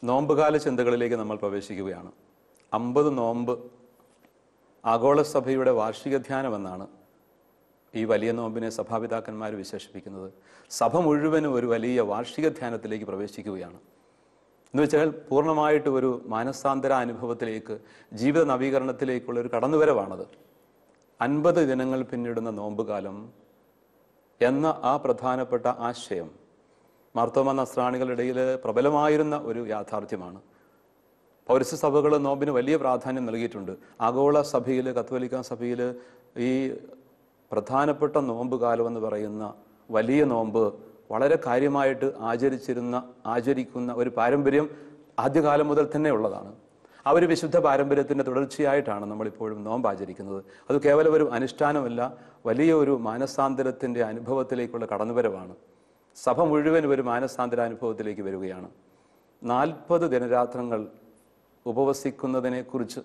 നോമ്പുകാല ചിന്തകളിലേക്ക് നമ്മൾ പ്രവേശിക്കുകയാണ് അമ്പത് നോമ്പ് ആഗോള സഭയുടെ വാർഷിക ധ്യാനമെന്നാണ് ഈ വലിയ നോമ്പിനെ സഭാപിതാക്കന്മാർ വിശേഷിപ്പിക്കുന്നത് സഭ മുഴുവനും ഒരു വലിയ വാർഷിക ധ്യാനത്തിലേക്ക് പ്രവേശിക്കുകയാണ് എന്ന് വെച്ചാൽ പൂർണ്ണമായിട്ട് ഒരു മാനസാന്തര അനുഭവത്തിലേക്ക് ജീവിത നവീകരണത്തിലേക്കുള്ള ഒരു കടന്നുവരവാണത് അൻപത് ദിനങ്ങൾ പിന്നിടുന്ന നോമ്പുകാലം എന്ന ആ പ്രധാനപ്പെട്ട ആശയം മാർത്തോമ നസ്രാണികളുടെ ഇടയിൽ പ്രബലമായിരുന്ന ഒരു യാഥാർത്ഥ്യമാണ് പൗരസ്യ സഭകൾ നോമ്പിന് വലിയ പ്രാധാന്യം നൽകിയിട്ടുണ്ട് ആഗോള സഭയിൽ കത്തോലിക്ക സഭയിൽ ഈ പ്രധാനപ്പെട്ട നോമ്പ് കാലം എന്ന് പറയുന്ന വലിയ നോമ്പ് വളരെ കാര്യമായിട്ട് ആചരിച്ചിരുന്ന ആചരിക്കുന്ന ഒരു പാരമ്പര്യം ആദ്യകാലം മുതൽ തന്നെ ഉള്ളതാണ് ആ ഒരു വിശുദ്ധ പാരമ്പര്യത്തിൻ്റെ തുടർച്ചയായിട്ടാണ് നമ്മളിപ്പോഴും നോമ്പ് ആചരിക്കുന്നത് അത് കേവലം ഒരു അനുഷ്ഠാനമല്ല വലിയ ഒരു മാനസാന്തരത്തിൻ്റെ അനുഭവത്തിലേക്കുള്ള കടന്നുവരവാണ് സഭ മുഴുവൻ ഒരു മാനസാന്തര അനുഭവത്തിലേക്ക് വരികയാണ് നാൽപ്പത് ദിനരാത്രങ്ങൾ ഉപവസിക്കുന്നതിനെക്കുറിച്ച്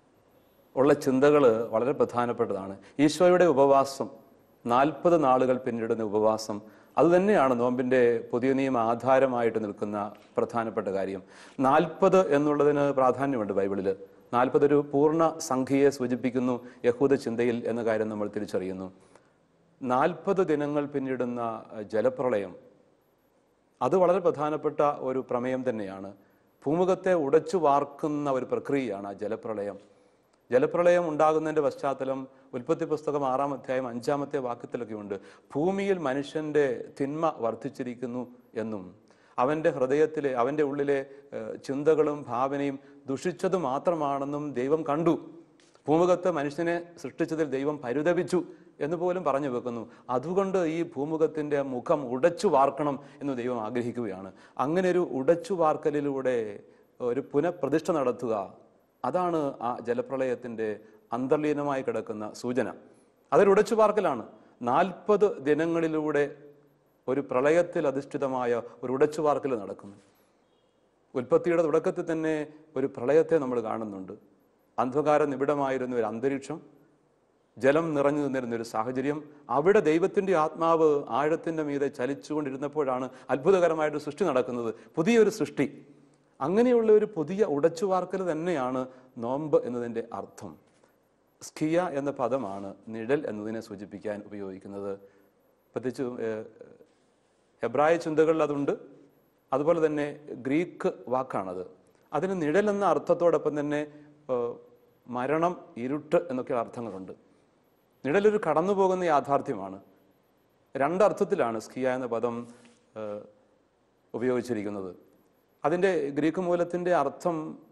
ഉള്ള ചിന്തകൾ വളരെ പ്രധാനപ്പെട്ടതാണ് ഈശോയുടെ ഉപവാസം നാൽപ്പത് നാളുകൾ പിന്നിടുന്ന ഉപവാസം അതുതന്നെയാണ് നോമ്പിൻ്റെ പുതിയ നിയമ ആധാരമായിട്ട് നിൽക്കുന്ന പ്രധാനപ്പെട്ട കാര്യം നാൽപ്പത് എന്നുള്ളതിന് പ്രാധാന്യമുണ്ട് ബൈബിളിൽ നാൽപ്പത് ഒരു പൂർണ്ണ സംഖ്യയെ സൂചിപ്പിക്കുന്നു യഹൂദ ചിന്തയിൽ എന്ന കാര്യം നമ്മൾ തിരിച്ചറിയുന്നു നാൽപ്പത് ദിനങ്ങൾ പിന്നിടുന്ന ജലപ്രളയം അത് വളരെ പ്രധാനപ്പെട്ട ഒരു പ്രമേയം തന്നെയാണ് ഭൂമുഖത്തെ ഉടച്ചു വാർക്കുന്ന ഒരു പ്രക്രിയയാണ് ആ ജലപ്രളയം ജലപ്രളയം ഉണ്ടാകുന്നതിൻ്റെ പശ്ചാത്തലം ഉൽപ്പത്തി പുസ്തകം ആറാം അധ്യായം അഞ്ചാമത്തെ വാക്യത്തിലൊക്കെ ഉണ്ട് ഭൂമിയിൽ മനുഷ്യൻ്റെ തിന്മ വർദ്ധിച്ചിരിക്കുന്നു എന്നും അവൻ്റെ ഹൃദയത്തിലെ അവൻ്റെ ഉള്ളിലെ ഏഹ്, ചിന്തകളും ഭാവനയും ദുഷിച്ചത് മാത്രമാണെന്നും ദൈവം കണ്ടു ഭൂമുഖത്ത് മനുഷ്യനെ സൃഷ്ടിച്ചതിൽ ദൈവം പരിതപിച്ചു എന്ന് പോലും പറഞ്ഞു വെക്കുന്നു അതുകൊണ്ട് ഈ ഭൂമുഖത്തിൻ്റെ മുഖം ഉടച്ചു വാർക്കണം എന്ന് ദൈവം ആഗ്രഹിക്കുകയാണ് അങ്ങനെ ഒരു ഉടച്ചു വാർക്കലിലൂടെ ഒരു പുനഃപ്രതിഷ്ഠ നടത്തുക അതാണ് ആ ജലപ്രളയത്തിൻ്റെ അന്തർലീനമായി കിടക്കുന്ന സൂചന അതൊരു ഉടച്ചു പാർക്കലാണ് നാൽപ്പത് ദിനങ്ങളിലൂടെ ഒരു പ്രളയത്തിൽ അധിഷ്ഠിതമായ ഒരു ഉടച്ചു പാർക്കൽ നടക്കുന്നു ഉൽപ്പത്തിയുടെ തുടക്കത്തിൽ തന്നെ ഒരു പ്രളയത്തെ നമ്മൾ കാണുന്നുണ്ട് അന്ധകാര നിബിഡമായിരുന്ന ഒരു അന്തരീക്ഷം ജലം നിറഞ്ഞു നിന്നിരുന്ന ഒരു സാഹചര്യം അവിടെ ദൈവത്തിൻ്റെ ആത്മാവ് ആഴത്തിൻ്റെ മീതെ ചലിച്ചുകൊണ്ടിരുന്നപ്പോഴാണ് അത്ഭുതകരമായിട്ട് സൃഷ്ടി നടക്കുന്നത് പുതിയൊരു സൃഷ്ടി അങ്ങനെയുള്ള ഒരു പുതിയ ഉടച്ചുവാർക്കൽ തന്നെയാണ് നോമ്പ് എന്നതിൻ്റെ അർത്ഥം സ്കിയ എന്ന പദമാണ് നിഴൽ എന്നതിനെ സൂചിപ്പിക്കാൻ ഉപയോഗിക്കുന്നത് പ്രത്യേകിച്ച് ഏഹ്, ഹെബ്രായ ചിന്തകളിൽ അതുണ്ട് അതുപോലെ തന്നെ ഗ്രീക്ക് വാക്കാണത് അതിന് നിഴൽ എന്ന അർത്ഥത്തോടൊപ്പം തന്നെ ഏഹ്, മരണം ഇരുട്ട് എന്നൊക്കെ അർത്ഥങ്ങളുണ്ട് നിഴലൊരു കടന്നു പോകുന്ന യാഥാർത്ഥ്യമാണ് രണ്ടർത്ഥത്തിലാണ് സ്കിയ എന്ന പദം ഏഹ്, ഉപയോഗിച്ചിരിക്കുന്നത് അതിൻ്റെ ഗ്രീക്ക് മൂലത്തിൻ്റെ അർത്ഥം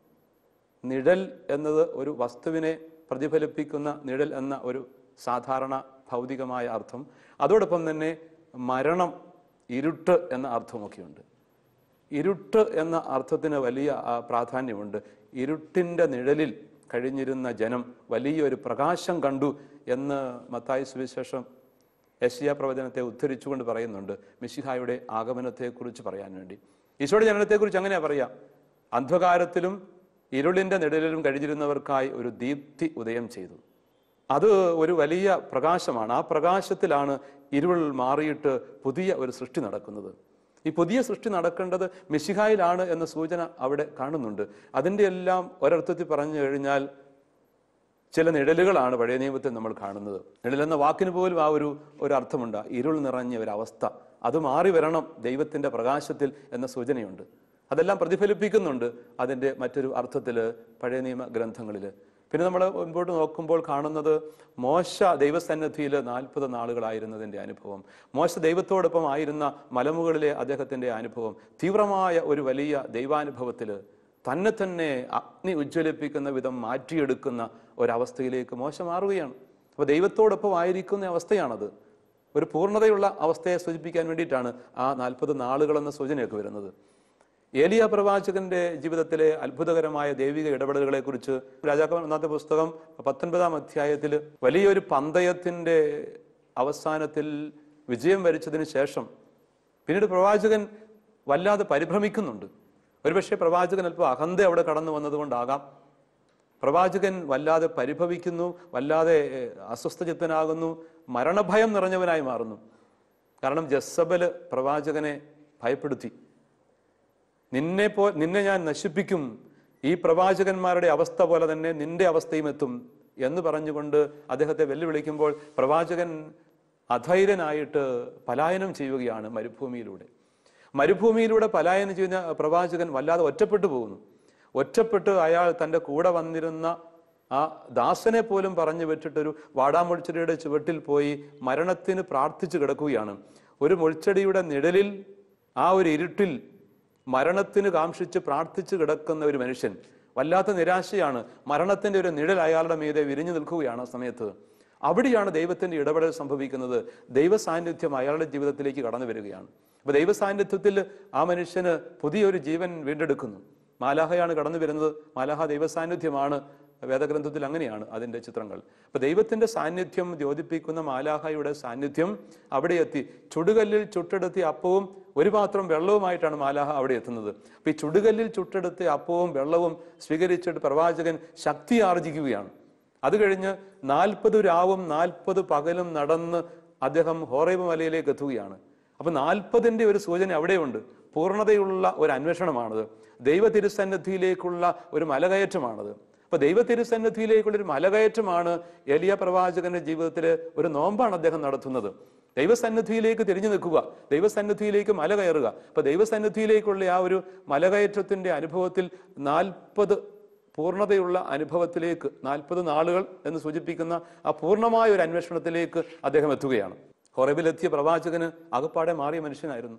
നിഴൽ എന്നത് ഒരു വസ്തുവിനെ പ്രതിഫലിപ്പിക്കുന്ന നിഴൽ എന്ന ഒരു സാധാരണ ഭൗതികമായ അർത്ഥം അതോടൊപ്പം തന്നെ മരണം ഇരുട്ട് എന്ന അർത്ഥമൊക്കെയുണ്ട് ഇരുട്ട് എന്ന അർത്ഥത്തിന് വലിയ ആ, പ്രാധാന്യമുണ്ട് ഇരുട്ടിൻ്റെ നിഴലിൽ കഴിഞ്ഞിരുന്ന ജനം വലിയൊരു പ്രകാശം കണ്ടു എന്ന് മത്തായി സുവിശേഷം യശിയ പ്രവചനത്തെ ഉദ്ധരിച്ചുകൊണ്ട് പറയുന്നുണ്ട് മിശിഹായുടെ ആഗമനത്തെക്കുറിച്ച് പറയാൻ വേണ്ടി ഈശോയുടെ ജനനത്തെക്കുറിച്ച് അങ്ങനെയാ പറയാം അന്ധകാരത്തിലും ഇരുളിൻ്റെ നിഴലിലും കഴിഞ്ഞിരുന്നവർക്കായി ഒരു ദീപ്തി ഉദയം ചെയ്തു അത് ഒരു വലിയ പ്രകാശമാണ് ആ പ്രകാശത്തിലാണ് ഇരുൾ മാറിയിട്ട് പുതിയ ഒരു സൃഷ്ടി നടക്കുന്നത് ഈ പുതിയ സൃഷ്ടി നടക്കേണ്ടത് മിശിഹായിലാണ് എന്ന സൂചന അവിടെ കാണുന്നുണ്ട് അതിൻ്റെ എല്ലാം ഒരർത്ഥത്തിൽ പറഞ്ഞു കഴിഞ്ഞാൽ ചില നിഴലുകളാണ് പഴയ നിയമത്തിൽ നമ്മൾ കാണുന്നത് നിഴലെന്ന വാക്കിന് പോലും ആ ഒരു ഒരു അർത്ഥമുണ്ട് ഇരുൾ നിറഞ്ഞ ഒരു അവസ്ഥ അത് മാറി വരണം ദൈവത്തിൻ്റെ പ്രകാശത്തിൽ എന്ന സൂചനയുണ്ട് അതെല്ലാം പ്രതിഫലിപ്പിക്കുന്നുണ്ട് അതിൻ്റെ മറ്റൊരു അർത്ഥത്തിൽ പഴയ നിയമ ഗ്രന്ഥങ്ങളിൽ പിന്നെ നമ്മൾ മുൻപോട്ട് നോക്കുമ്പോൾ കാണുന്നത് മോശ ദൈവസന്നിധിയിൽ നാൽപ്പത് നാളുകളായിരുന്നതിൻ്റെ അനുഭവം മോശ ദൈവത്തോടൊപ്പം ആയിരുന്ന മലമുകളിലെ അദ്ദേഹത്തിൻ്റെ അനുഭവം തീവ്രമായ ഒരു വലിയ ദൈവാനുഭവത്തിൽ തന്നെ തന്നെ അഗ്നി ഉജ്ജ്വലിപ്പിക്കുന്ന വിധം മാറ്റിയെടുക്കുന്ന ഒരവസ്ഥയിലേക്ക് മോശ മാറുകയാണ് അപ്പോൾ ദൈവത്തോടൊപ്പം ആയിരിക്കുന്ന അവസ്ഥയാണത് ഒരു പൂർണ്ണതയുള്ള അവസ്ഥയെ സൂചിപ്പിക്കാൻ വേണ്ടിയിട്ടാണ് ആ നാൽപ്പത് നാളുകളെന്ന സൂചനയൊക്കെ വരുന്നത് ഏലിയ പ്രവാചകന്റെ ജീവിതത്തിലെ അത്ഭുതകരമായ ദൈവിക ഇടപെടലുകളെ കുറിച്ച് രാജാക്കന്മാർ ഒന്നാമത്തെ പുസ്തകം പത്തൊൻപതാം അധ്യായത്തിൽ വലിയൊരു പന്തയത്തിന്റെ അവസാനത്തിൽ വിജയം വരിച്ചതിന് ശേഷം പിന്നീട് പ്രവാചകൻ വല്ലാതെ പരിഭ്രമിക്കുന്നുണ്ട് ഒരുപക്ഷെ പ്രവാചകൻ അല്പം അഹന്ത അവിടെ കടന്നു വന്നതുകൊണ്ടാകാം പ്രവാചകൻ വല്ലാതെ പരിഭവിക്കുന്നു വല്ലാതെ ഏഹ്, അസ്വസ്ഥചിത്തനാകുന്നു മരണഭയം നിറഞ്ഞവനായി മാറുന്നു കാരണം ജസ്സബല് പ്രവാചകനെ ഭയപ്പെടുത്തി നിന്നെ പോ നിന്നെ ഞാൻ നശിപ്പിക്കും ഈ പ്രവാചകന്മാരുടെ അവസ്ഥ പോലെ തന്നെ നിന്റെ അവസ്ഥയും എത്തും എന്ന് പറഞ്ഞുകൊണ്ട് അദ്ദേഹത്തെ വെല്ലുവിളിക്കുമ്പോൾ പ്രവാചകൻ അധൈര്യനായിട്ട് പലായനം ചെയ്യുകയാണ് മരുഭൂമിയിലൂടെ മരുഭൂമിയിലൂടെ പലായനം ചെയ്യുന്ന പ്രവാചകൻ വല്ലാതെ ഒറ്റപ്പെട്ടു പോകുന്നു ഒറ്റപ്പെട്ട് അയാൾ തൻ്റെ കൂടെ വന്നിരുന്ന ആ ദാസനെ പോലും പറഞ്ഞു വെച്ചിട്ടൊരു വാടാമുൾച്ചെടിയുടെ ചുവട്ടിൽ പോയി മരണത്തിന് പ്രാർത്ഥിച്ചു കിടക്കുകയാണ് ഒരു മുൾച്ചെടിയുടെ നിഴലിൽ ആ ഒരു ഇരുട്ടിൽ മരണത്തിന് കാംക്ഷിച്ച് പ്രാർത്ഥിച്ചു കിടക്കുന്ന ഒരു മനുഷ്യൻ വല്ലാത്ത നിരാശയാണ് മരണത്തിന്റെ ഒരു നിഴൽ അയാളുടെ മീതെ വിരിഞ്ഞു നിൽക്കുകയാണ് ആ സമയത്ത് അവിടെയാണ് ദൈവത്തിന്റെ ഇടപെടൽ സംഭവിക്കുന്നത് ദൈവ സാന്നിധ്യം അയാളുടെ ജീവിതത്തിലേക്ക് കടന്നു വരികയാണ് അപ്പൊ ദൈവ സാന്നിധ്യത്തിൽ ആ മനുഷ്യന് പുതിയൊരു ജീവൻ വീണ്ടെടുക്കുന്നു മാലാഹയാണ് കടന്നു വരുന്നത് മാലാഹ ദൈവ സാന്നിധ്യമാണ് വേദഗ്രന്ഥത്തിൽ അങ്ങനെയാണ് അതിന്റെ ചിത്രങ്ങൾ അപ്പൊ ദൈവത്തിന്റെ സാന്നിധ്യം ദ്യോതിപ്പിക്കുന്ന മാലാഹയുടെ സാന്നിധ്യം അവിടെ എത്തി ചുടുകല്ലിൽ ചുട്ടെടുത്തിയ അപ്പവും ഒരു പാത്രം വെള്ളവുമായിട്ടാണ് മാലാഹ അവിടെ എത്തുന്നത് അപ്പൊ ഈ ചുടുകല്ലിൽ ചുട്ടെടുത്തിയ അപ്പവും വെള്ളവും സ്വീകരിച്ചിട്ട് പ്രവാചകൻ ശക്തി ആർജിക്കുകയാണ് അത് കഴിഞ്ഞ് നാൽപ്പത് രാവും നാൽപ്പത് പകലും നടന്ന് അദ്ദേഹം ഹോറൈബ് മലയിലേക്ക് എത്തുകയാണ് അപ്പൊ നാൽപ്പതിന്റെ ഒരു സൂചന അവിടെയുണ്ട് പൂർണ്ണതയുള്ള ഒരു അന്വേഷണമാണത് ദൈവ തിരുസന്നിധിയിലേക്കുള്ള ഒരു മലകയറ്റമാണത് അപ്പൊ ദൈവ തിരുസന്നിധിയിലേക്കുള്ള ഒരു മലകയറ്റമാണ് എലിയ പ്രവാചകന്റെ ജീവിതത്തിൽ ഒരു നോമ്പാണ് അദ്ദേഹം നടത്തുന്നത് ദൈവസന്നിധിയിലേക്ക് തിരിഞ്ഞു നിൽക്കുക ദൈവസന്നിധിയിലേക്ക് മല കയറുക അപ്പൊ ദൈവസന്നിധിയിലേക്കുള്ള ആ ഒരു മലകയറ്റത്തിന്റെ അനുഭവത്തിൽ നാൽപ്പത് പൂർണ്ണതയുള്ള അനുഭവത്തിലേക്ക് നാൽപ്പത് നാളുകൾ എന്ന് സൂചിപ്പിക്കുന്ന ആ പൂർണ്ണമായ ഒരു അന്വേഷണത്തിലേക്ക് അദ്ദേഹം എത്തുകയാണ് ഹൊറബിലെത്തിയ പ്രവാചകന് അകപ്പാടെ മാറിയ മനുഷ്യനായിരുന്നു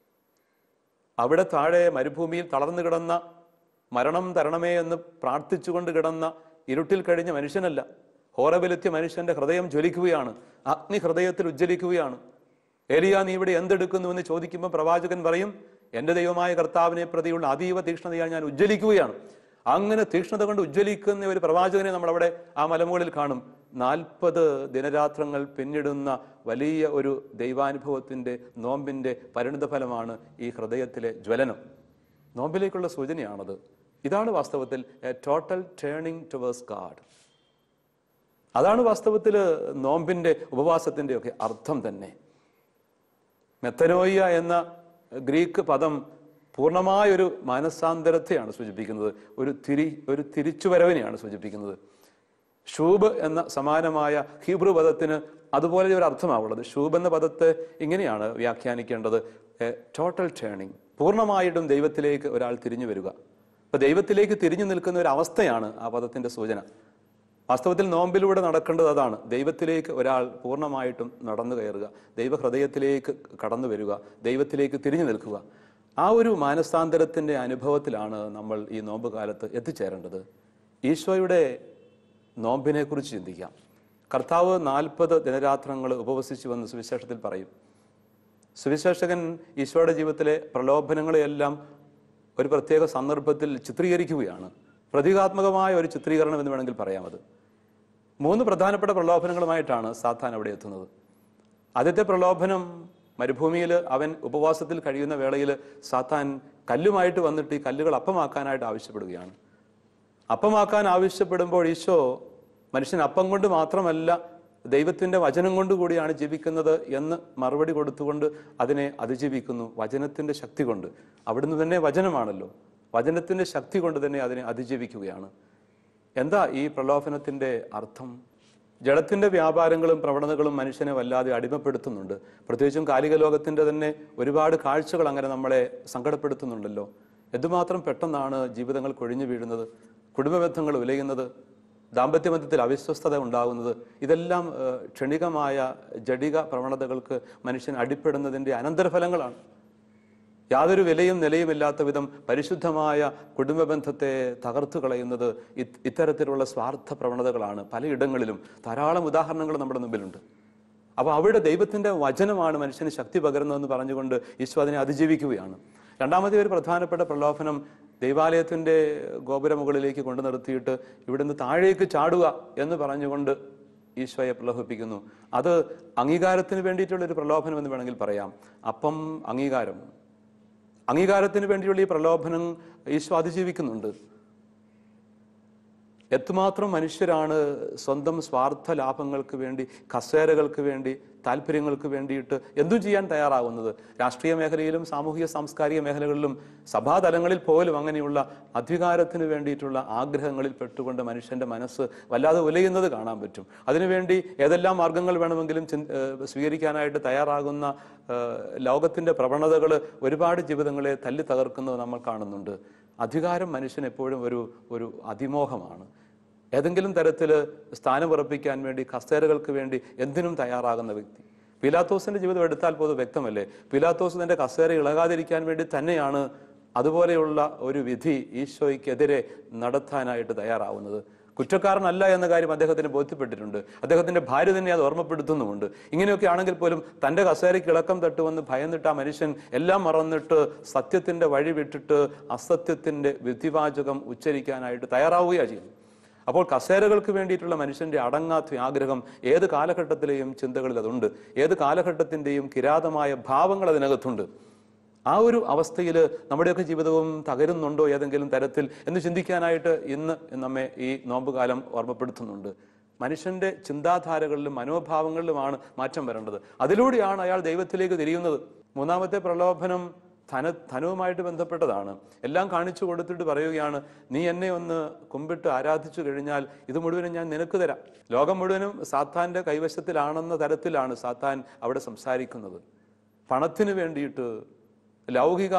അവിടെ താഴെ മരുഭൂമിയിൽ തളർന്നു കിടന്ന മരണം തരണമേ എന്ന് പ്രാർത്ഥിച്ചുകൊണ്ട് കിടന്ന ഇരുട്ടിൽ കഴിഞ്ഞ മനുഷ്യനല്ല ഹോറബിലെത്തിയ മനുഷ്യന്റെ ഹൃദയം ജ്വലിക്കുകയാണ് അഗ്നി ഹൃദയത്തിൽ ഉജ്ജ്വലിക്കുകയാണ് എലിയ നീ ഇവിടെ എന്തെടുക്കുന്നു എന്ന് ചോദിക്കുമ്പോൾ പ്രവാചകൻ പറയും എന്റെ ദൈവമായ കർത്താവിനെ പ്രതിയുള്ള അതീവ തീക്ഷ്ണതയാൽ ഞാൻ ഉജ്ജ്വലിക്കുകയാണ് അങ്ങനെ തീക്ഷ്ണത കൊണ്ട് ഉജ്ജ്വലിക്കുന്ന ഒരു പ്രവാചകനെ നമ്മൾ അവിടെ ആ മലമുകളിൽ കാണും നാൽപ്പത് ദിനരാത്രങ്ങൾ പിന്നിടുന്ന വലിയ ഒരു ദൈവാനുഭവത്തിന്റെ നോമ്പിന്റെ പരിണിത ഫലമാണ് ഈ ഹൃദയത്തിലെ ജ്വലനം നോമ്പിലേക്കുള്ള സൂചനയാണത് ഇതാണ് വാസ്തവത്തിൽ a total turning towards God അതാണ് വാസ്തവത്തിൽ നോമ്പിന്റെ ഉപവാസത്തിന്റെ ഒക്കെ അർത്ഥം തന്നെ മെത്തനോയ്യ എന്ന ഗ്രീക്ക് പദം പൂർണ്ണമായ ഒരു മാനസാന്തരത്തെയാണ് സൂചിപ്പിക്കുന്നത് ഒരു തിരി ഒരു തിരിച്ചുവരവിനെയാണ് സൂചിപ്പിക്കുന്നത് ഷൂബ് എന്ന സമാനമായ ഹീബ്രു പദത്തിന് അതുപോലെ ഒരു അർത്ഥമാവുള്ളത് ഷൂബ് എന്ന പദത്തെ ഇങ്ങനെയാണ് വ്യാഖ്യാനിക്കേണ്ടത് ടോട്ടൽ ടേണിംഗ് പൂർണ്ണമായിട്ടും ദൈവത്തിലേക്ക് ഒരാൾ തിരിഞ്ഞു വരിക അപ്പൊ ദൈവത്തിലേക്ക് തിരിഞ്ഞു നിൽക്കുന്ന ഒരു അവസ്ഥയാണ് ആ പദത്തിന്റെ സൂചന വാസ്തവത്തിൽ നോമ്പിലൂടെ നടക്കേണ്ടത് അതാണ് ദൈവത്തിലേക്ക് ഒരാൾ പൂർണ്ണമായിട്ടും നടന്നു കയറുക ദൈവഹൃദയത്തിലേക്ക് കടന്നു വരിക ദൈവത്തിലേക്ക് തിരിഞ്ഞു നിൽക്കുക ആ ഒരു മാനസാന്തരത്തിന്റെ അനുഭവത്തിലാണ് നമ്മൾ ഈ നോമ്പ് കാലത്ത് എത്തിച്ചേരേണ്ടത് ഈശോയുടെ നോമ്പിനെ കുറിച്ച് ചിന്തിക്കാം കർത്താവ് നാൽപ്പത് ദിനരാത്രങ്ങൾ ഉപവസിച്ചുവെന്ന് സുവിശേഷത്തിൽ പറയും സുവിശേഷകൻ ഈശോയുടെ ജീവിതത്തിലെ പ്രലോഭനങ്ങളെയെല്ലാം ഒരു പ്രത്യേക സന്ദർഭത്തിൽ ചിത്രീകരിക്കുകയാണ് പ്രതീകാത്മകമായ ഒരു ചിത്രീകരണം എന്ന് വേണമെങ്കിൽ പറയാം അത് മൂന്ന് പ്രധാനപ്പെട്ട പ്രലോഭനങ്ങളുമായിട്ടാണ് സാത്താൻ അവിടെ എത്തുന്നത് ആദ്യത്തെ പ്രലോഭനം മരുഭൂമിയിൽ അവൻ ഉപവാസത്തിൽ കഴിയുന്ന വേളയിൽ സാത്താൻ കല്ലുമായിട്ട് വന്നിട്ട് ഈ കല്ലുകൾ അപ്പമാക്കാനായിട്ട് ആവശ്യപ്പെടുകയാണ് അപ്പമാക്കാൻ ആവശ്യപ്പെടുമ്പോൾ ഈശോ മനുഷ്യൻ അപ്പം കൊണ്ട് മാത്രമല്ല ദൈവത്തിന്റെ വചനം കൊണ്ട് കൂടിയാണ് ജീവിക്കുന്നത് എന്ന് മറുപടി കൊടുത്തുകൊണ്ട് അതിനെ അതിജീവിക്കുന്നു വചനത്തിന്റെ ശക്തി കൊണ്ട് അവിടുന്ന് തന്നെ വചനമാണല്ലോ വചനത്തിന്റെ ശക്തി കൊണ്ട് തന്നെ അതിനെ അതിജീവിക്കുകയാണ് എന്താ ഈ പ്രലോഭനത്തിന്റെ അർത്ഥം ജഡത്തിന്റെ വ്യാപാരങ്ങളും പ്രവണതകളും മനുഷ്യനെ വല്ലാതെ അടിമപ്പെടുത്തുന്നുണ്ട് പ്രത്യേകിച്ചും കാലിക ലോകത്തിന്റെ തന്നെ ഒരുപാട് കാഴ്ചകൾ അങ്ങനെ നമ്മളെ സങ്കടപ്പെടുത്തുന്നുണ്ടല്ലോ എന്തുമാത്രം പെട്ടെന്നാണ് ജീവിതങ്ങൾ കൊഴിഞ്ഞു വീഴുന്നത് കുടുംബബന്ധങ്ങൾ ഉലയുന്നത് ദാമ്പത്യമധ്യത്തിൽ അവിശ്വസ്തത ഉണ്ടാകുന്നത് ഇതെല്ലാം ഏഹ്, ക്ഷണികമായ ജഡിക പ്രവണതകൾക്ക് മനുഷ്യൻ അടിപ്പെടുന്നതിന്റെ അനന്തരഫലങ്ങളാണ് യാതൊരു വിലയും നിലയുമില്ലാത്ത വിധം പരിശുദ്ധമായ കുടുംബ ബന്ധത്തെ തകർത്തു കളയുന്നത് ഇത്- ഇത്തരത്തിലുള്ള സ്വാർത്ഥ പ്രവണതകളാണ് പലയിടങ്ങളിലും ധാരാളം ഉദാഹരണങ്ങൾ നമ്മുടെ മുമ്പിലുണ്ട് അപ്പോൾ അവിടെ ദൈവത്തിന്റെ വചനമാണ് മനുഷ്യന് ശക്തി പകരുന്നതെന്ന് പറഞ്ഞുകൊണ്ട് ഈശോ അതിനെ അതിജീവിക്കുകയാണ് രണ്ടാമത്തെ ഒരു പ്രധാനപ്പെട്ട പ്രലോഭനം ദൈവാലയത്തിന്റെ ഗോപുരമുകളിലേക്ക് കൊണ്ടു നിർത്തിയിട്ട് ഇവിടുന്ന് താഴേക്ക് ചാടുക എന്ന് പറഞ്ഞുകൊണ്ട് ഈശോയെ പ്രലോഭിപ്പിക്കുന്നു അത് അംഗീകാരത്തിന് വേണ്ടിയിട്ടുള്ള ഒരു പ്രലോഭനം എന്ന് വേണമെങ്കിൽ പറയാം അപ്പം അംഗീകാരം അംഗീകാരത്തിന് വേണ്ടിയുള്ള ഈ പ്രലോഭനം ഈശോ അതിജീവിക്കുന്നുണ്ട് എത്രമാത്രം മനുഷ്യരാണ് സ്വന്തം സ്വാർത്ഥ ലാഭങ്ങൾക്ക് വേണ്ടി കസേരകൾക്ക് വേണ്ടി താല്പര്യങ്ങൾക്ക് വേണ്ടിയിട്ട് എന്തും ചെയ്യാൻ തയ്യാറാവുന്നത് രാഷ്ട്രീയ മേഖലയിലും സാമൂഹിക സാംസ്കാരിക മേഖലകളിലും സഭാതലങ്ങളിൽ പോലും അങ്ങനെയുള്ള അധികാരത്തിന് വേണ്ടിയിട്ടുള്ള ആഗ്രഹങ്ങളിൽ പെട്ടുകൊണ്ട് മനുഷ്യന്റെ മനസ്സ് വല്ലാതെ ഉലയുന്നത് കാണാൻ പറ്റും അതിനുവേണ്ടി ഏതെല്ലാം മാർഗങ്ങൾ വേണമെങ്കിലും ചിന്ത- ഏഹ് സ്വീകരിക്കാനായിട്ട് തയ്യാറാകുന്ന ഏഹ് ലോകത്തിന്റെ പ്രവണതകൾ ഒരുപാട് ജീവിതങ്ങളെ തല്ലി തകർക്കുന്നത് നമ്മൾ കാണുന്നുണ്ട് അധികാരം മനുഷ്യൻ എപ്പോഴും ഒരു ഒരു അതിമോഹമാണ് ഏതെങ്കിലും തരത്തിൽ സ്ഥാനമുറപ്പിക്കാൻ വേണ്ടി കസേരകൾക്ക് വേണ്ടി എന്തിനും തയ്യാറാകുന്ന വ്യക്തി പിലാത്തോസിന്റെ ജീവിതം എടുത്താൽ പോലും വ്യക്തമല്ലേ പിലാത്തോസ് തന്റെ കസേര ഇളകാതിരിക്കാൻ വേണ്ടി തന്നെയാണ് അതുപോലെയുള്ള ഒരു വിധി ഈശോയ്ക്കെതിരെ നടത്താനായിട്ട് തയ്യാറാവുന്നത് കുറ്റക്കാരനല്ല എന്ന കാര്യം അദ്ദേഹത്തിന് ബോധ്യപ്പെട്ടിട്ടുണ്ട് അദ്ദേഹത്തിന്റെ ഭാര്യ തന്നെ അത് ഓർമ്മപ്പെടുത്തുന്നുമുണ്ട് ഇങ്ങനെയൊക്കെ ആണെങ്കിൽ പോലും തന്റെ കസേരയ്ക്ക് ഇളക്കം തട്ടുവന്ന് ഭയന്നിട്ട് ആ മനുഷ്യൻ എല്ലാം മറന്നിട്ട് സത്യത്തിന്റെ വഴി വിട്ടിട്ട് അസത്യത്തിന്റെ വിധിവാചകം ഉച്ചരിക്കാനായിട്ട് തയ്യാറാവുകയാണ് ചെയ്യുന്നത് അപ്പോൾ കസേരകൾക്ക് വേണ്ടിയിട്ടുള്ള മനുഷ്യന്റെ അടങ്ങാത്ത ആഗ്രഹം ഏത് കാലഘട്ടത്തിലെയും ചിന്തകളിൽ അതുണ്ട് ഏത് കാലഘട്ടത്തിന്റെയും കിരാതമായ ഭാവങ്ങൾ അതിനകത്തുണ്ട് ആ ഒരു അവസ്ഥയിൽ നമ്മുടെയൊക്കെ ജീവിതവും തകരുന്നുണ്ടോ ഏതെങ്കിലും തരത്തിൽ എന്ന് ചിന്തിക്കാനായിട്ട് ഇന്ന് നമ്മെ ഈ നോമ്പുകാലം ഓർമ്മപ്പെടുത്തുന്നുണ്ട് മനുഷ്യന്റെ ചിന്താധാരകളിലും മനോഭാവങ്ങളിലുമാണ് മാറ്റം വരേണ്ടത് അതിലൂടെയാണ് അയാൾ ദൈവത്തിലേക്ക് തിരിയുന്നത് മൂന്നാമത്തെ പ്രലോഭനം ധന ധനവുമായിട്ട് ബന്ധപ്പെട്ടതാണ് എല്ലാം കാണിച്ചു കൊടുത്തിട്ട് പറയുകയാണ് നീ എന്നെ ഒന്ന് കുമ്പിട്ട് ആരാധിച്ചു കഴിഞ്ഞാൽ ഇത് മുഴുവനും ഞാൻ നിനക്ക് തരാം ലോകം മുഴുവനും സാത്താന്റെ കൈവശത്തിലാണെന്ന തരത്തിലാണ് സാത്താൻ അവിടെ സംസാരിക്കുന്നത് പണത്തിന് വേണ്ടിയിട്ട് ലൗകിക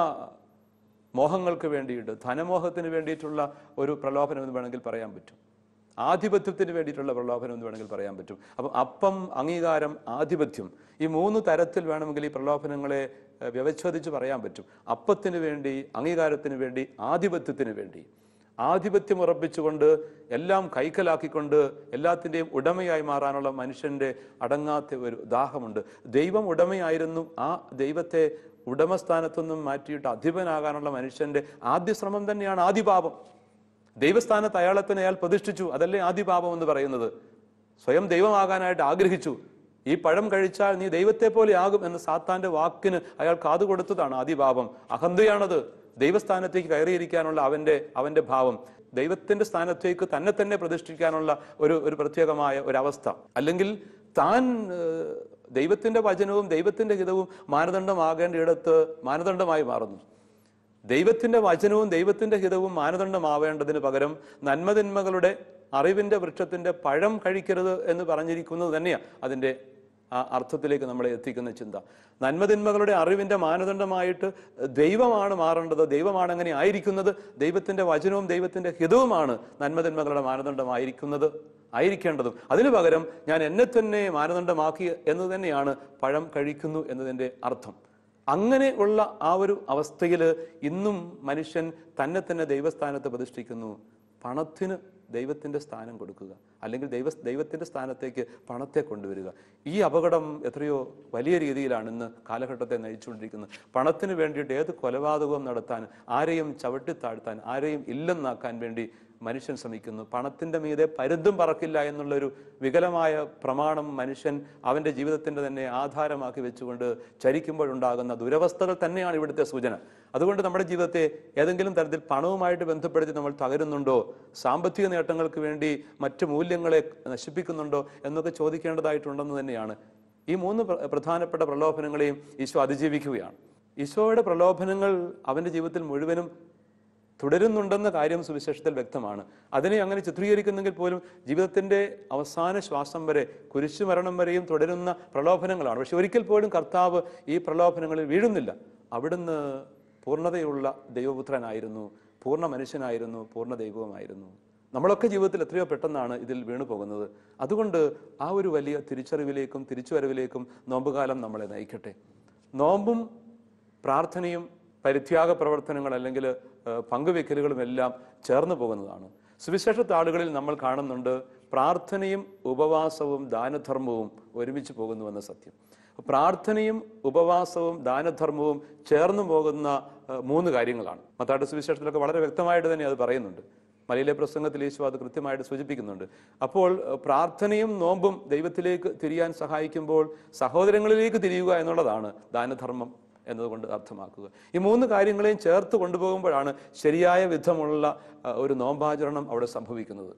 മോഹങ്ങൾക്ക് വേണ്ടിയിട്ട് ധനമോഹത്തിന് വേണ്ടിയിട്ടുള്ള ഒരു പ്രലോഭനം എന്ന് വേണമെങ്കിൽ പറയാൻ പറ്റും ആധിപത്യത്തിന് വേണ്ടിയിട്ടുള്ള പ്രലോഭനം എന്ന് വേണമെങ്കിൽ പറയാൻ പറ്റും അപ്പം അപ്പം അംഗീകാരം ആധിപത്യം ഈ മൂന്ന് തരത്തിൽ വേണമെങ്കിൽ ഈ പ്രലോഭനങ്ങളെ ഏഹ്, വ്യവച്ഛേദിച്ച് പറയാൻ പറ്റും അപ്പത്തിന് വേണ്ടി അംഗീകാരത്തിന് വേണ്ടി ആധിപത്യത്തിന് വേണ്ടി ആധിപത്യം ഉറപ്പിച്ചുകൊണ്ട് എല്ലാം കൈക്കലാക്കിക്കൊണ്ട് എല്ലാത്തിൻ്റെയും ഉടമയായി മാറാനുള്ള മനുഷ്യന്റെ അടങ്ങാത്ത ഒരു ദാഹമുണ്ട് ദൈവം ഉടമയായിരുന്നു ആ ദൈവത്തെ ഉടമസ്ഥാനത്തൊന്നും മാറ്റിയിട്ട് അധിപനാകാനുള്ള മനുഷ്യന്റെ ആദ്യ ശ്രമം തന്നെയാണ് ആദിപാപം ദൈവസ്ഥാനത്ത് അയാളെ തന്നെ അയാൾ പ്രതിഷ്ഠിച്ചു അതല്ലേ ആദിപാപം എന്ന് പറയുന്നത് സ്വയം ദൈവമാകാനായിട്ട് ആഗ്രഹിച്ചു ഈ പഴം കഴിച്ചാൽ നീ ദൈവത്തെ പോലെ ആകും എന്ന സാത്താന്റെ വാക്കിന് അയാൾ കാതു കൊടുത്തതാണ് ആദിപാപം അഹന്തയാണത് ദൈവസ്ഥാനത്തേക്ക് കയറിയിരിക്കാനുള്ള അവന്റെ അവന്റെ ഭാവം ദൈവത്തിന്റെ സ്ഥാനത്തേക്ക് തന്നെ തന്നെ പ്രതിഷ്ഠിക്കാനുള്ള ഒരു ഒരു പ്രത്യേകമായ ഒരു അവസ്ഥ അല്ലെങ്കിൽ താൻ ഏഹ്, ദൈവത്തിന്റെ വചനവും ദൈവത്തിന്റെ ഹിതവും മാനദണ്ഡമാകേണ്ടയിടത്ത് മാനദണ്ഡമായി മാറുന്നു ദൈവത്തിന്റെ വചനവും ദൈവത്തിന്റെ ഹിതവും മാനദണ്ഡമാവേണ്ടതിന് പകരം നന്മതിന്മകളുടെ അറിവിന്റെ വൃക്ഷത്തിന്റെ പഴം കഴിക്കരുത് എന്ന് പറഞ്ഞിരിക്കുന്നത് തന്നെയാണ് അതിന്റെ ആ അർത്ഥത്തിലേക്ക് നമ്മളെ എത്തിക്കുന്ന ചിന്ത നന്മതിന്മകളുടെ അറിവിന്റെ മാനദണ്ഡമായിട്ട് ദൈവമാണ് മാറേണ്ടത് ദൈവമാണ് അങ്ങനെ ആയിരിക്കുന്നത് ദൈവത്തിന്റെ വചനവും ദൈവത്തിന്റെ ഹിതവുമാണ് നന്മതിന്മകളുടെ മാനദണ്ഡമായിരിക്കുന്നത് ആയിരിക്കേണ്ടതും അതിനു പകരം ഞാൻ എന്നെ തന്നെ മാനദണ്ഡമാക്കി എന്ന് തന്നെയാണ് പഴം കഴിക്കുന്നു എന്നതിന്റെ അർത്ഥം അങ്ങനെ ഉള്ള ആ ഒരു അവസ്ഥയിൽ ഇന്നും മനുഷ്യൻ തന്നെ തന്നെ ദൈവസ്ഥാനത്ത് പ്രതിഷ്ഠിക്കുന്നു പണത്തിന് ദൈവത്തിന്റെ സ്ഥാനം കൊടുക്കുക അല്ലെങ്കിൽ ദൈവ ദൈവത്തിന്റെ സ്ഥാനത്തേക്ക് പണത്തെ കൊണ്ടുവരിക ഈ അപകടം എത്രയോ വലിയ രീതിയിലാണ് ഇന്ന് കാലഘട്ടത്തെ നയിച്ചുകൊണ്ടിരിക്കുന്നത് പണത്തിന് വേണ്ടിയിട്ട് ഏത് കൊലപാതകവും നടത്താൻ ആരെയും ചവിട്ടിത്താഴ്ത്താൻ ആരെയും ഇല്ലെന്നാക്കാൻ വേണ്ടി മനുഷ്യൻ ശ്രമിക്കുന്നു പണത്തിന്റെ മീതെ പരുന്തും പറക്കില്ല എന്നുള്ളൊരു വികലമായ പ്രമാണം മനുഷ്യൻ അവന്റെ ജീവിതത്തിന്റെ തന്നെ ആധാരമാക്കി വെച്ചുകൊണ്ട് ചരിക്കുമ്പോഴുണ്ടാകുന്ന ദുരവസ്ഥകൾ തന്നെയാണ് ഇവിടുത്തെ സൂചന അതുകൊണ്ട് നമ്മുടെ ജീവിതത്തെ ഏതെങ്കിലും തരത്തിൽ പണവുമായിട്ട് ബന്ധപ്പെടുത്തി നമ്മൾ തകരുന്നുണ്ടോ സാമ്പത്തിക നേട്ടങ്ങൾക്ക് വേണ്ടി മറ്റു മൂല്യങ്ങളെ നശിപ്പിക്കുന്നുണ്ടോ എന്നൊക്കെ ചോദിക്കേണ്ടതായിട്ടുണ്ടെന്ന് തന്നെയാണ് ഈ മൂന്ന് പ്ര- പ്രധാനപ്പെട്ട പ്രലോഭനങ്ങളെയും ഈശോ അതിജീവിക്കുകയാണ് ഈശോയുടെ പ്രലോഭനങ്ങൾ അവന്റെ ജീവിതത്തിൽ മുഴുവനും തുടരുന്നുണ്ടെന്ന കാര്യം സുവിശേഷത്തിൽ വ്യക്തമാണ് അതിനെ അങ്ങനെ ചിത്രീകരിക്കുന്നെങ്കിൽ പോലും ജീവിതത്തിന്റെ അവസാന ശ്വാസം വരെ കുരിശുമരണം വരെയും തുടരുന്ന പ്രലോഭനങ്ങളാണ് പക്ഷെ ഒരിക്കൽ പോലും കർത്താവ് ഈ പ്രലോഭനങ്ങളിൽ വീഴുന്നില്ല അവിടുന്ന് പൂർണ്ണതയുള്ള ദൈവപുത്രനായിരുന്നു പൂർണ്ണ മനുഷ്യനായിരുന്നു പൂർണ്ണ ദൈവവുമായിരുന്നു നമ്മളൊക്കെ ജീവിതത്തിൽ എത്രയോ പെട്ടെന്നാണ് ഇതിൽ വീണു പോകുന്നത് അതുകൊണ്ട് ആ ഒരു വലിയ തിരിച്ചറിവിലേക്കും തിരിച്ചുവരവിലേക്കും നോമ്പുകാലം നമ്മളെ നയിക്കട്ടെ നോമ്പും പ്രാർത്ഥനയും പരിത്യാഗ പ്രവർത്തനങ്ങൾ അല്ലെങ്കിൽ ഏഹ്, പങ്കുവെക്കലുകളും എല്ലാം ചേർന്ന് പോകുന്നതാണ് സുവിശേഷ താളുകളിൽ നമ്മൾ കാണുന്നുണ്ട് പ്രാർത്ഥനയും ഉപവാസവും ദാനധർമ്മവും ഒരുമിച്ച് പോകുന്നുവെന്ന സത്യം പ്രാർത്ഥനയും ഉപവാസവും ദാനധർമ്മവും ചേർന്ന് പോകുന്ന ഏഹ്, മൂന്ന് കാര്യങ്ങളാണ് മത്താട്ട് സുവിശേഷത്തിലൊക്കെ വളരെ വ്യക്തമായിട്ട് തന്നെ അത് പറയുന്നുണ്ട് മലയിലെ പ്രസംഗത്തിൽ യേശു അത് കൃത്യമായിട്ട് സൂചിപ്പിക്കുന്നുണ്ട് അപ്പോൾ ഏഹ്, പ്രാർത്ഥനയും നോമ്പും ദൈവത്തിലേക്ക് തിരിയാൻ സഹായിക്കുമ്പോൾ സഹോദരങ്ങളിലേക്ക് തിരിയുക എന്നുള്ളതാണ് ദാനധർമ്മം എന്നതുകൊണ്ട് അർത്ഥമാക്കുക ഈ മൂന്ന് കാര്യങ്ങളെയും ചേർത്ത് കൊണ്ടുപോകുമ്പോഴാണ് ശരിയായ വിധമുള്ള അഹ്, ഒരു നോമ്പാചരണം അവിടെ സംഭവിക്കുന്നത്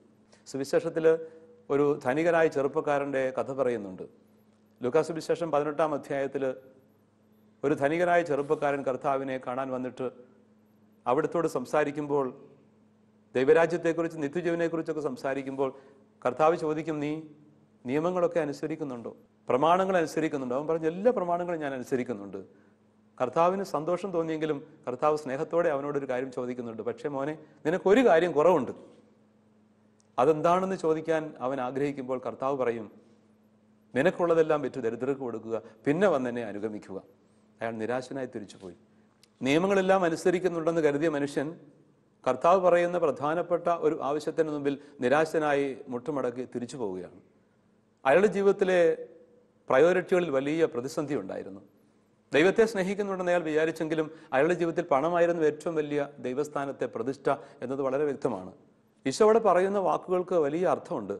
സുവിശേഷത്തിൽ ഒരു ധനികനായ ചെറുപ്പക്കാരൻ്റെ കഥ പറയുന്നുണ്ട് ലൂക്കാസ് സുവിശേഷം പതിനെട്ടാം അധ്യായത്തിൽ ഒരു ധനികനായ ചെറുപ്പക്കാരൻ കർത്താവിനെ കാണാൻ വന്നിട്ട് അവിടുത്തോട് സംസാരിക്കുമ്പോൾ ദൈവരാജ്യത്തെക്കുറിച്ച് നിത്യജീവനെക്കുറിച്ചൊക്കെ സംസാരിക്കുമ്പോൾ കർത്താവ് ചോദിക്കും നീ നിയമങ്ങളൊക്കെ അനുസരിക്കുന്നുണ്ടോ പ്രമാണങ്ങൾ അനുസരിക്കുന്നുണ്ടോ അവൻ പറഞ്ഞു എല്ലാ പ്രമാണങ്ങളും ഞാൻ അനുസരിക്കുന്നുണ്ട് കർത്താവിന് സന്തോഷം തോന്നിയെങ്കിലും കർത്താവ് സ്നേഹത്തോടെ അവനോട് ഒരു കാര്യം ചോദിക്കുന്നുണ്ട് പക്ഷേ മോനെ നിനക്കൊരു കാര്യം കുറവുണ്ട് അതെന്താണെന്ന് ചോദിക്കാൻ അവൻ ആഗ്രഹിക്കുമ്പോൾ കർത്താവ് പറയും നിനക്കുള്ളതെല്ലാം വിറ്റ് ദരിദ്രർക്ക് കൊടുക്കുക പിന്നെ വന്ന് എന്നെ അനുഗമിക്കുക അയാൾ നിരാശനായി തിരിച്ചുപോയി നിയമങ്ങളെല്ലാം അനുസരിക്കുന്നുണ്ടെന്ന് കരുതിയ മനുഷ്യൻ കർത്താവ് പറയുന്ന പ്രധാനപ്പെട്ട ഒരു ആവശ്യത്തിന് മുമ്പിൽ നിരാശനായി മുട്ടുമടക്കി തിരിച്ചു പോവുകയാണ് അയാളുടെ ജീവിതത്തിലെ പ്രയോറിറ്റികളിൽ വലിയ പ്രതിസന്ധി ഉണ്ടായിരുന്നു ദൈവത്തെ സ്നേഹിക്കുന്നുണ്ടെന്ന് അയാൾ വിചാരിച്ചെങ്കിലും അയാളുടെ ജീവിതത്തിൽ പണമായിരുന്നു ഏറ്റവും വലിയ ദൈവസ്ഥാനത്തെ പ്രതിഷ്ഠ എന്നത് വളരെ വ്യക്തമാണ് ഈശോ അവിടെ പറയുന്ന വാക്കുകൾക്ക് വലിയ അർത്ഥമുണ്ട്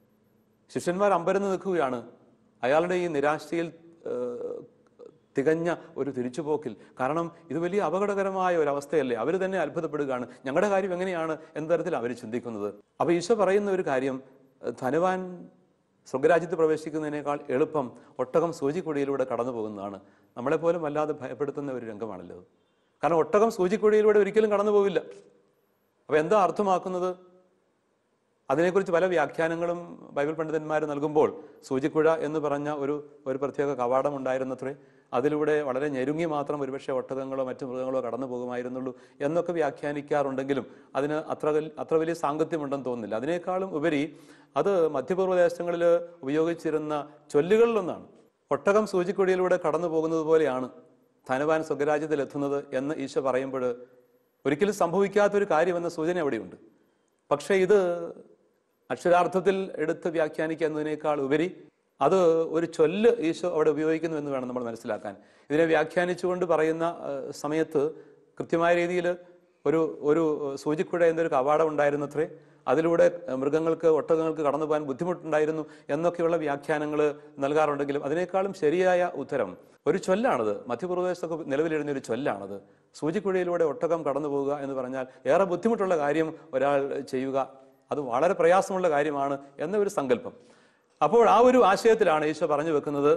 ശിഷ്യന്മാർ അമ്പരന്ന് നിൽക്കുകയാണ് അയാളുടെ ഈ നിരാശയിൽ ഏഹ്, തികഞ്ഞ ഒരു തിരിച്ചുപോക്കിൽ കാരണം ഇത് വലിയ അപകടകരമായ ഒരു അവസ്ഥയല്ലേ അവർ തന്നെ അത്ഭുതപ്പെടുകയാണ് ഞങ്ങളുടെ കാര്യം എങ്ങനെയാണ് എന്ന തരത്തിൽ അവർ ചിന്തിക്കുന്നത് അപ്പോൾ ഈശോ പറയുന്ന ഒരു കാര്യം ഏഹ്, ധനവാൻ സ്വർഗരാജ്യത്ത് പ്രവേശിക്കുന്നതിനേക്കാൾ എളുപ്പം ഒട്ടകം സൂചിക്കുഴിയിലൂടെ കടന്നു പോകുന്നതാണ് നമ്മളെപ്പോലും വല്ലാതെ ഭയപ്പെടുത്തുന്ന ഒരു രംഗമാണല്ലോ കാരണം ഒട്ടകം സൂചിക്കുഴിയിലൂടെ ഒരിക്കലും കടന്നു പോവില്ല അപ്പോൾ എന്താ അർത്ഥമാക്കുന്നത് അതിനെക്കുറിച്ച് പല വ്യാഖ്യാനങ്ങളും ബൈബിൾ പണ്ഡിതന്മാർ നൽകുമ്പോൾ സൂചിക്കുഴ എന്ന് പറഞ്ഞ ഒരു ഒരു പ്രത്യേക കവാടം ഉണ്ടായിരുന്നത്രേ അതിലൂടെ വളരെ ഞെരുങ്ങി മാത്രം ഒരുപക്ഷെ ഒട്ടകങ്ങളോ മറ്റു മൃഗങ്ങളോ കടന്നു പോകുമായിരുന്നുള്ളൂ എന്നൊക്കെ വ്യാഖ്യാനിക്കാറുണ്ടെങ്കിലും അതിന് അത്ര വൽ- അത്ര വലിയ സാങ്കത്യമുണ്ടെന്ന് തോന്നുന്നില്ല അതിനേക്കാളും ഉപരി അത് മധ്യപൂർവ്വ ദേശങ്ങളിൽ ഉപയോഗിച്ചിരുന്ന ചൊല്ലുകളിലൊന്നാണ് ഒട്ടകം സൂചിക്കുഴിയിലൂടെ കടന്നു പോകുന്നത് പോലെയാണ് ധനവാൻ സ്വഗരാജ്യത്തിൽ എത്തുന്നത് എന്ന് ഈശോ പറയുമ്പോൾ ഒരിക്കലും സംഭവിക്കാത്തൊരു കാര്യമെന്ന സൂചന അവിടെയുണ്ട് പക്ഷേ ഇത് അക്ഷരാർത്ഥത്തിൽ എടുത്ത് വ്യാഖ്യാനിക്കുക എന്നതിനേക്കാൾ ഉപരി അത് ഒരു ചൊല്ല് ഈശോ അവിടെ ഉപയോഗിക്കുന്നു എന്ന് വേണം നമ്മൾ മനസ്സിലാക്കാൻ ഇതിനെ വ്യാഖ്യാനിച്ചുകൊണ്ട് പറയുന്ന ആ, സമയത്ത് കൃത്യമായ രീതിയിൽ ഒരു ഒരു സൂചിക്കുഴ എന്നൊരു കവാടം ഉണ്ടായിരുന്നത്രേ അതിലൂടെ മൃഗങ്ങൾക്ക് ഒട്ടകങ്ങൾക്ക് കടന്നു പോകാൻ ബുദ്ധിമുട്ടുണ്ടായിരുന്നു എന്നൊക്കെയുള്ള വ്യാഖ്യാനങ്ങൾ നൽകാറുണ്ടെങ്കിലും അതിനേക്കാളും ശരിയായ ഉത്തരം ഒരു ചൊല്ലാണത് മധ്യപ്രദേശത്തൊക്കെ നിലവിലിരുന്ന ഒരു ചൊല്ലാണത് സൂചിക്കുഴയിലൂടെ ഒട്ടകം കടന്നു പോവുക എന്ന് പറഞ്ഞാൽ ഏറെ ബുദ്ധിമുട്ടുള്ള കാര്യം ഒരാൾ ചെയ്യുക അത് വളരെ പ്രയാസമുള്ള കാര്യമാണ് എന്ന ഒരു സങ്കല്പം അപ്പോൾ ആ ഒരു ആശയത്തിലാണ് ഈശോ പറഞ്ഞു വെക്കുന്നത്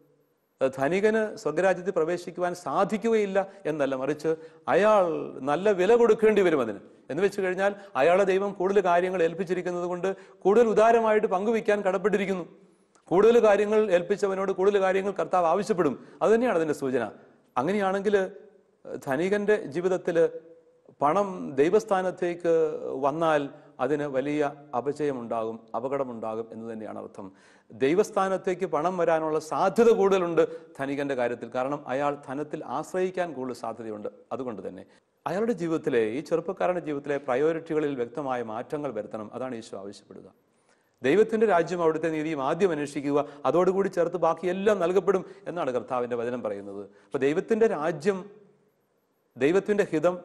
ധനികന് സ്വർഗരാജ്യത്തിൽ പ്രവേശിക്കുവാൻ സാധിക്കുകയില്ല എന്നല്ല മറിച്ച് അയാൾ നല്ല വില കൊടുക്കേണ്ടി വരും അതിന് എന്ന് വെച്ച് കഴിഞ്ഞാൽ അയാളെ ദൈവം കൂടുതൽ കാര്യങ്ങൾ ഏൽപ്പിച്ചിരിക്കുന്നത് കൊണ്ട് കൂടുതൽ ഉദാരമായിട്ട് പങ്കുവയ്ക്കാൻ കടപ്പെട്ടിരിക്കുന്നു കൂടുതൽ കാര്യങ്ങൾ ഏൽപ്പിച്ചവനോട് കൂടുതൽ കാര്യങ്ങൾ കർത്താവ് ആവശ്യപ്പെടും അതുതന്നെയാണ് അതിന്റെ സൂചന അങ്ങനെയാണെങ്കിൽ ധനികന്റെ ജീവിതത്തിൽ പണം ദൈവസ്ഥാനത്തേക്ക് വന്നാൽ അതിന് വലിയ അപജയമുണ്ടാകും അപകടമുണ്ടാകും എന്ന് തന്നെയാണ് അർത്ഥം ദൈവസ്ഥാനത്തേക്ക് പണം വരാനുള്ള സാധ്യത കൂടുതലുണ്ട് ധനികന്റെ കാര്യത്തിൽ കാരണം അയാൾ ധനത്തിൽ ആശ്രയിക്കാൻ കൂടുതൽ സാധ്യതയുണ്ട് അതുകൊണ്ട് തന്നെ അയാളുടെ ജീവിതത്തിലെ ഈ ചെറുപ്പക്കാരന്റെ ജീവിതത്തിലെ പ്രയോറിറ്റികളിൽ വ്യക്തമായ മാറ്റങ്ങൾ വരുത്തണം അതാണ് ഈശോ ആവശ്യപ്പെടുക ദൈവത്തിന്റെ രാജ്യം അവിടുത്തെ നീതിയും ആദ്യം അന്വേഷിക്കുക അതോടുകൂടി ചേർത്ത് ബാക്കിയെല്ലാം നൽകപ്പെടും എന്നാണ് കർത്താവിന്റെ വചനം പറയുന്നത് അപ്പൊ ദൈവത്തിന്റെ രാജ്യം ദൈവത്തിന്റെ ഹിതം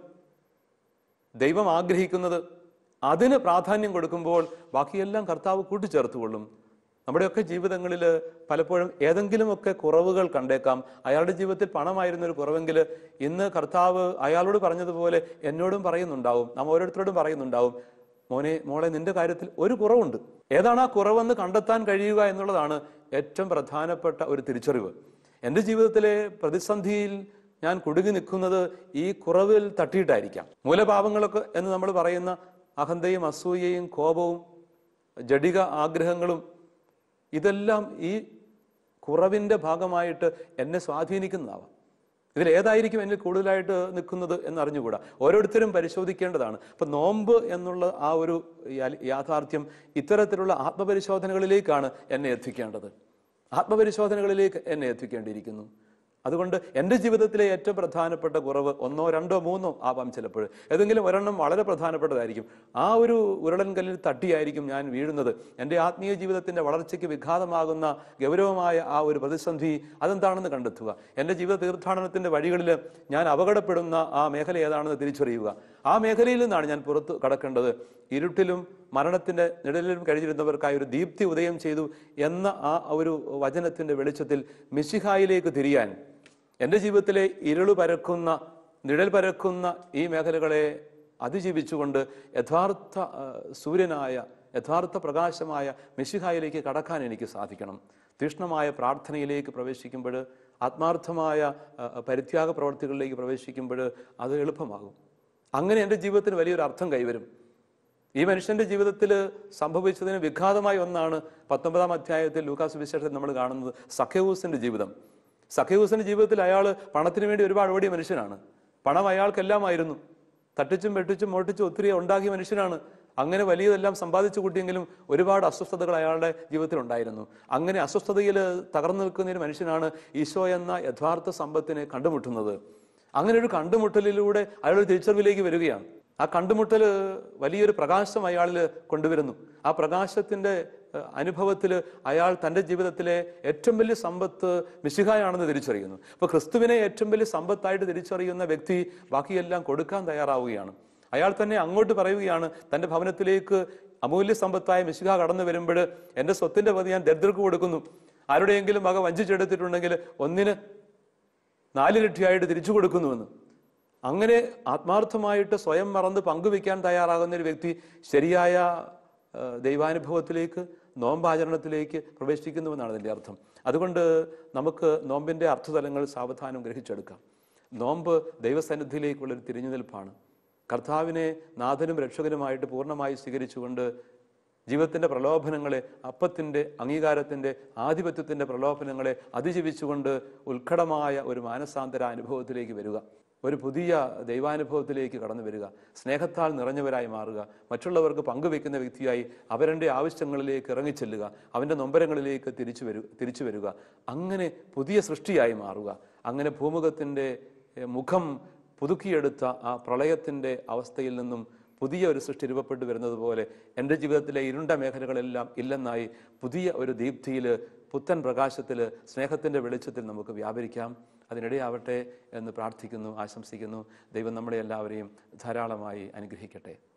ദൈവം ആഗ്രഹിക്കുന്നത് അതിന് പ്രാധാന്യം കൊടുക്കുമ്പോൾ ബാക്കിയെല്ലാം കർത്താവ് കൂട്ടിച്ചേർത്തുകൊള്ളും നമ്മുടെയൊക്കെ ജീവിതങ്ങളിൽ പലപ്പോഴും ഏതെങ്കിലുമൊക്കെ കുറവുകൾ കണ്ടേക്കാം അയാളുടെ ജീവിതത്തിൽ പണമായിരുന്ന ഒരു കുറവെങ്കിൽ ഇന്ന് കർത്താവ് അയാളോട് പറഞ്ഞതുപോലെ എന്നോടും പറയുന്നുണ്ടാവും നാം ഓരോരുത്തരോടും പറയുന്നുണ്ടാവും മോനെ മോളെ നിന്റെ കാര്യത്തിൽ ഒരു കുറവുണ്ട് ഏതാണ് ആ കുറവെന്ന് കണ്ടെത്താൻ കഴിയുക എന്നുള്ളതാണ് ഏറ്റവും പ്രധാനപ്പെട്ട ഒരു തിരിച്ചറിവ് എൻ്റെ ജീവിതത്തിലെ പ്രതിസന്ധിയിൽ ഞാൻ കുടുങ്ങി നിൽക്കുന്നത് ഈ കുറവിൽ തട്ടിയിട്ടായിരിക്കാം മൂലപാപങ്ങളൊക്കെ എന്ന് നമ്മൾ പറയുന്ന അഹന്തയും അസൂയയും കോപവും ജഡിക ആഗ്രഹങ്ങളും ഇതെല്ലാം ഈ കുറവിൻ്റെ ഭാഗമായിട്ട് എന്നെ സ്വാധീനിക്കുന്നതാവാം ഇതിൽ ഏതായിരിക്കും എന്നിൽ കൂടുതലായിട്ട് നിൽക്കുന്നത് എന്ന് അറിഞ്ഞുകൂടാ ഓരോരുത്തരും പരിശോധിക്കേണ്ടതാണ് അപ്പൊ നോമ്പ് എന്നുള്ള ആ ഒരു യാ- യാഥാർത്ഥ്യം ഇത്തരത്തിലുള്ള ആത്മപരിശോധനകളിലേക്കാണ് എന്നെ എത്തിക്കേണ്ടത് ആത്മപരിശോധനകളിലേക്ക് എന്നെ എത്തിക്കേണ്ടിയിരിക്കുന്നു അതുകൊണ്ട് എൻ്റെ ജീവിതത്തിലെ ഏറ്റവും പ്രധാനപ്പെട്ട കുറവ് ഒന്നോ രണ്ടോ മൂന്നോ ആവാം ചിലപ്പോൾ ഏതെങ്കിലും ഒരെണ്ണം വളരെ പ്രധാനപ്പെട്ടതായിരിക്കും ആ ഒരു ഉരുളൻ കല്ലിൽ തട്ടിയായിരിക്കും ഞാൻ വീഴുന്നത് എൻ്റെ ആത്മീയ ജീവിതത്തിൻ്റെ വളർച്ചയ്ക്ക് വിഘാതമാകുന്ന ഗൗരവമായ ആ ഒരു പ്രതിസന്ധി അതെന്താണെന്ന് കണ്ടെത്തുക എൻ്റെ ജീവിത തീർത്ഥാടനത്തിൻ്റെ വഴികളിൽ ഞാൻ അപകടപ്പെടുന്ന ആ മേഖല ഏതാണെന്ന് തിരിച്ചറിയുക ആ മേഖലയിൽ നിന്നാണ് ഞാൻ പുറത്ത് കടക്കേണ്ടത് ഇരുട്ടിലും മരണത്തിന്റെ നിഴലിലും കഴിഞ്ഞിരുന്നവർക്കായി ഒരു ദീപ്തി ഉദയം ചെയ്തു എന്ന ആ ഒരു വചനത്തിന്റെ വെളിച്ചത്തിൽ മിശിഹായിലേക്ക് തിരിയാൻ എൻ്റെ ജീവിതത്തിലെ ഇരുള് പരക്കുന്ന നിഴൽ പരക്കുന്ന ഈ മേഖലകളെ അതിജീവിച്ചുകൊണ്ട് യഥാർത്ഥ ആ, സൂര്യനായ യഥാർത്ഥ പ്രകാശമായ മെഷിഹായിലേക്ക് കടക്കാൻ എനിക്ക് സാധിക്കണം തീഷ്ണമായ പ്രാർത്ഥനയിലേക്ക് പ്രവേശിക്കുമ്പോൾ ആത്മാർത്ഥമായ ആ, പരിത്യാഗ പ്രവർത്തികളിലേക്ക് പ്രവേശിക്കുമ്പോൾ അത് എളുപ്പമാകും അങ്ങനെ എൻ്റെ ജീവിതത്തിന് വലിയൊരു അർത്ഥം കൈവരും ഈ മനുഷ്യന്റെ ജീവിതത്തിൽ സംഭവിച്ചതിന് വിഘാതമായ ഒന്നാണ് പത്തൊമ്പതാം അധ്യായത്തിൽ ലൂക്കാസ് വിശേഷത്തിൽ നമ്മൾ കാണുന്നത് സഖ്യവൂസിന്റെ ജീവിതം സഖ്യവൂസിന്റെ ജീവിതത്തിൽ അയാൾ പണത്തിന് വേണ്ടി ഒരുപാട് ഓടിയ മനുഷ്യനാണ് പണം അയാൾക്കെല്ലാമായിരുന്നു തട്ടിച്ചും വെട്ടിച്ചും മോട്ടിച്ചും ഒത്തിരി ഉണ്ടാക്കിയ മനുഷ്യനാണ് അങ്ങനെ വലിയതെല്ലാം സമ്പാദിച്ചു കൂട്ടിയെങ്കിലും ഒരുപാട് അസ്വസ്ഥതകൾ അയാളുടെ ജീവിതത്തിൽ ഉണ്ടായിരുന്നു അങ്ങനെ അസ്വസ്ഥതയിൽ തകർന്നു നിൽക്കുന്ന ഒരു മനുഷ്യനാണ് ഈശോ എന്ന യഥാർത്ഥ സമ്പത്തിനെ കണ്ടുമുട്ടുന്നത് അങ്ങനെ ഒരു കണ്ടുമുട്ടലിലൂടെ അയാൾ ഒരു തിരിച്ചറിവിലേക്ക് വരികയാണ് ആ കണ്ടുമുട്ടൽ വലിയൊരു പ്രകാശം അയാളിൽ കൊണ്ടുവരുന്നു ആ പ്രകാശത്തിന്റെ അനുഭവത്തിൽ അയാൾ തൻ്റെ ജീവിതത്തിലെ ഏറ്റവും വലിയ സമ്പത്ത് മിശിഹായാണെന്ന് തിരിച്ചറിയുന്നു അപ്പോൾ ക്രിസ്തുവിനെ ഏറ്റവും വലിയ സമ്പത്തായിട്ട് തിരിച്ചറിയുന്ന വ്യക്തി ബാക്കിയെല്ലാം കൊടുക്കാൻ തയ്യാറാവുകയാണ് അയാൾ തന്നെ അങ്ങോട്ട് പറയുകയാണ് തൻ്റെ ഭവനത്തിലേക്ക് അമൂല്യ സമ്പത്തായ മിശിഹ കടന്നു വരുമ്പോൾ എൻ്റെ സ്വത്തിൻ്റെ പതി ഞാൻ ദരിദ്രർക്ക് കൊടുക്കുന്നു ആരുടെയെങ്കിലും വക വഞ്ചിച്ചെടുത്തിട്ടുണ്ടെങ്കിൽ ഒന്നിന് നാലിരട്ടിയായിട്ട് തിരിച്ചു കൊടുക്കുന്നുവെന്ന് അങ്ങനെ ആത്മാർത്ഥമായിട്ട് സ്വയം മറന്ന് പങ്കുവെക്കാൻ തയ്യാറാകുന്ന ഒരു വ്യക്തി ശരിയായ ആ, ദൈവാനുഭവത്തിലേക്ക് നോമ്പാചരണത്തിലേക്ക് പ്രവേശിക്കുന്നുവെന്നാണ് അതിൻ്റെ അർത്ഥം അതുകൊണ്ട് നമുക്ക് നോമ്പിൻ്റെ അർത്ഥതലങ്ങൾ സാവധാനം ഗ്രഹിച്ചെടുക്കാം നോമ്പ് ദൈവസന്നിധിയിലേക്കുള്ളൊരു തിരിഞ്ഞുനിൽപ്പാണ് കർത്താവിനെ നാഥനും രക്ഷകനുമായിട്ട് പൂർണ്ണമായി സ്വീകരിച്ചുകൊണ്ട് ജീവിതത്തിൻ്റെ പ്രലോഭനങ്ങളെ അപ്പത്തിൻ്റെ അംഗീകാരത്തിൻ്റെ ആധിപത്യത്തിൻ്റെ പ്രലോഭനങ്ങളെ അതിജീവിച്ചുകൊണ്ട് ഉത്കടമായ ഒരു മാനസാന്തര അനുഭവത്തിലേക്ക് വരിക ഒരു പുതിയ ദൈവാനുഭവത്തിലേക്ക് കടന്നു വരിക സ്നേഹത്താൽ നിറഞ്ഞവരായി മാറുക മറ്റുള്ളവർക്ക് പങ്കുവെക്കുന്ന വ്യക്തിയായി അവരുടെ ആവശ്യങ്ങളിലേക്ക് ഇറങ്ങിച്ചെല്ലുക അവൻ്റെ നൊമ്പരങ്ങളിലേക്ക് തിരിച്ചു വരു തിരിച്ചു വരിക അങ്ങനെ പുതിയ സൃഷ്ടിയായി മാറുക അങ്ങനെ ഭൂമുഖത്തിൻ്റെ എഹ്, മുഖം പുതുക്കിയെടുത്ത ആ പ്രളയത്തിൻ്റെ അവസ്ഥയിൽ നിന്നും പുതിയ ഒരു സൃഷ്ടി രൂപപ്പെട്ടു വരുന്നത് പോലെ എൻ്റെ ജീവിതത്തിലെ ഇരുണ്ട മേഖലകളെല്ലാം ഇല്ലെന്നായി പുതിയ ഒരു ദീപ്തിയിൽ പുത്തൻ പ്രകാശത്തിൽ സ്നേഹത്തിൻ്റെ വെളിച്ചത്തിൽ നമുക്ക് വ്യാപരിക്കാം അതിനിടയാവട്ടെ എന്ന് പ്രാർത്ഥിക്കുന്നു ആശംസിക്കുന്നു ദൈവം നമ്മളെ എല്ലാവരെയും ധാരാളമായി അനുഗ്രഹിക്കട്ടെ